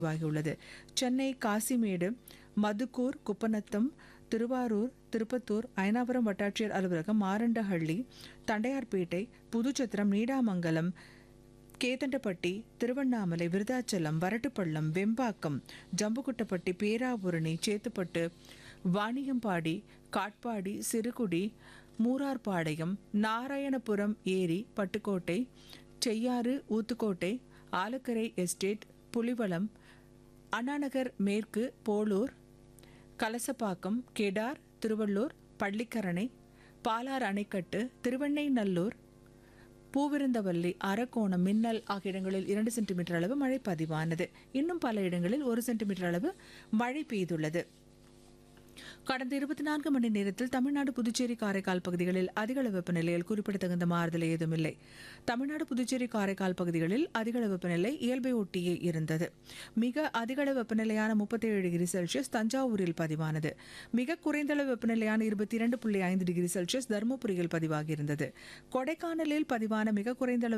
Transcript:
பதிவாகியுள்ளது சென்னை காசிமேடு மதுக்கூர் குப்பநத்தம் திருவாரூர் திருப்பத்தூர் அயனாபுரம் வட்டாட்சியர் அலுவலகம் மாரண்டஹள்ளி தண்டையார்பேட்டை புதுச்சத்திரம் நீடாமங்கலம் கேதண்டப்பட்டி திருவண்ணாமலை விருதாச்சலம் வரட்டுப்பள்ளம் வெம்பாக்கம் ஜம்புகுட்டப்பட்டி பேராவூரணி சேத்துப்பட்டு வாணியம்பாடி காட்பாடி சிறுகுடி மூரார்பாளையம் நாராயணபுரம் ஏரி பட்டுக்கோட்டை செய்யாறு ஊத்துக்கோட்டை ஆலக்கரை எஸ்டேட் புலிவளம் அண்ணாநகர் மேற்கு போலூர் கலசப்பாக்கம் கெடார் திருவள்ளூர் பள்ளிக்கரணை பாலார் அணைக்கட்டு திருவெண்ணைநல்லூர் பூவிருந்தவல்லி அரக்கோணம் மின்னல் ஆகிய இடங்களில் இரண்டு சென்டிமீட்டர் அளவு மழை பதிவானது இன்னும் பல இடங்களில் ஒரு சென்டிமீட்டர் அளவு மழை பெய்துள்ளது கடந்த இருபத்தி நான்கு மணி நேரத்தில் தமிழ்நாடு புதுச்சேரி காரைக்கால் பகுதிகளில் அதிகளவு வெப்பநிலையில் குறிப்பிடத்தகுந்த மாறுதல் ஏதுமில்லை தமிழ்நாடு புதுச்சேரி காரைக்கால் பகுதிகளில் அதிகளவு வெப்பநிலை இயல்பை ஒட்டியே இருந்தது மிக அதிகளவு வெப்பநிலையான முப்பத்தேழு டிகிரி செல்சியஸ் தஞ்சாவூரில் பதிவானது மிக குறைந்தளவு வெப்பநிலையான இருபத்தி இரண்டு புள்ளி ஐந்து டிகிரி செல்சியஸ் தருமபுரியில் பதிவாகியிருந்தது கொடைக்கானலில் பதிவான மிக குறைந்த அளவு